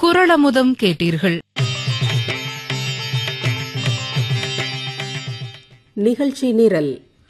குரளமுதம் கேட்டீர்கள் நிகழ்ச்சி நிரல்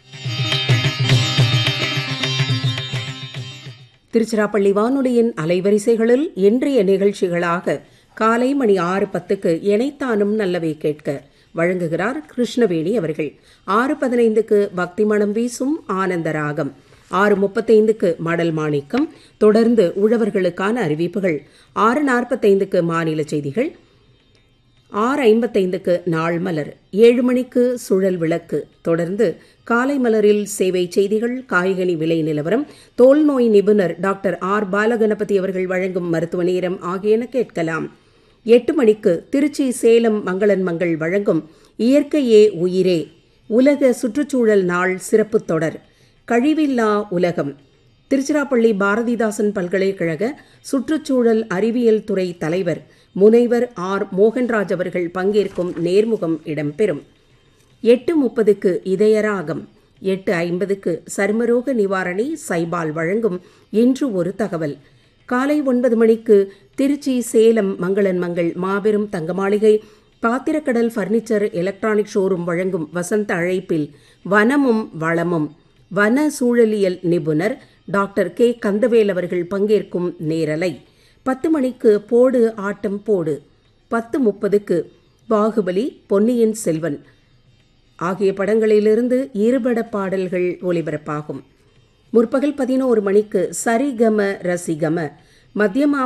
திருச்சிராப்பள்ளி வானொலியின் அலைவரிசைகளில் இன்றைய நிகழ்ச்சிகளாக காலை மணி ஆறு பத்துக்கு எனைத்தானும் நல்லவை கேட்க வழங்குகிறார் கிருஷ்ணவேணி அவர்கள் ஆறு பதினைந்துக்கு பக்தி மனம் வீசும் ஆனந்த ராகம் ஆறு முப்பத்தைந்துக்கு மடல் மாணிக்கம் தொடர்ந்து உழவர்களுக்கான அறிவிப்புகள் ஆறு நாற்பத்தைந்துக்கு மாநில செய்திகள் ஆறு ஐம்பத்தைந்துக்கு நாள் மலர் ஏழு மணிக்கு சுழல் விளக்கு தொடர்ந்து காலை மலரில் சேவை செய்திகள் காய்கனி விலை நிலவரம் தோல் நோய் நிபுணர் டாக்டர் ஆர் பாலகணபதி அவர்கள் வழங்கும் மருத்துவ நேரம் ஆகியன கேட்கலாம் எட்டு மணிக்கு திருச்சி சேலம் மங்களன் மங்கள் வழங்கும் இயற்கையே உயிரே உலக சுற்றுச்சூழல் நாள் சிறப்பு தொடர் கழிவில்லா உலகம் திருச்சிராப்பள்ளி பாரதிதாசன் பல்கலைக்கழக சுற்றுச்சூழல் அறிவியல் துறை தலைவர் முனைவர் ஆர் மோகன்ராஜ் அவர்கள் பங்கேற்கும் நேர்முகம் இடம்பெறும் எட்டு முப்பதுக்கு இதயராகம் எட்டு ஐம்பதுக்கு சர்மரோக நிவாரணி சைபால் வழங்கும் இன்று ஒரு தகவல் காலை ஒன்பது மணிக்கு திருச்சி சேலம் மங்களன் மங்கள் மாபெரும் தங்க மாளிகை பாத்திரக்கடல் பர்னிச்சர் எலக்ட்ரானிக் ஷோரூம் வழங்கும் வசந்த அழைப்பில் வனமும் வளமும் வன சூழலியல் நிபுணர் டாக்டர் கே கந்தவேல் அவர்கள் பங்கேற்கும் நேரலை பத்து மணிக்கு போடு ஆட்டம் போடு பத்து முப்பதுக்கு பாகுபலி பொன்னியின் செல்வன் ஆகிய படங்களிலிருந்து இருபட பாடல்கள் ஒளிபரப்பாகும் முற்பகல் பதினோரு மணிக்கு சரிகம ரசிகம மத்தியமா